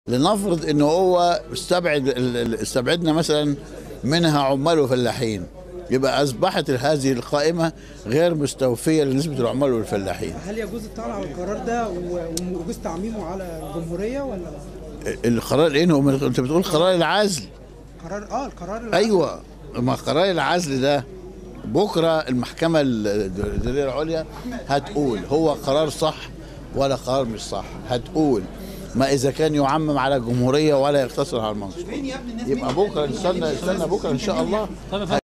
لنفرض انه هو استبعد ال- ال- استبعدنا مثلا منها عمال وفلاحين يبقى اصبحت هذه القائمه غير مستوفيه لنسبه العمال والفلاحين هل يجوز الطعن على القرار ده و- ويجوز تعميمه على الجمهوريه ولا لا؟ القرار ايه هو من- انت بتقول قرار العزل قرار اه القرار اللي- ايوه ما قرار العزل ده بكره المحكمه الاداريه العليا هتقول هو قرار صح ولا قرار مش صح هتقول ما اذا كان يعمم على الجمهوريه ولا يقتصر على المنصور يبقى بكره نستنى نستنى بكره ان شاء الله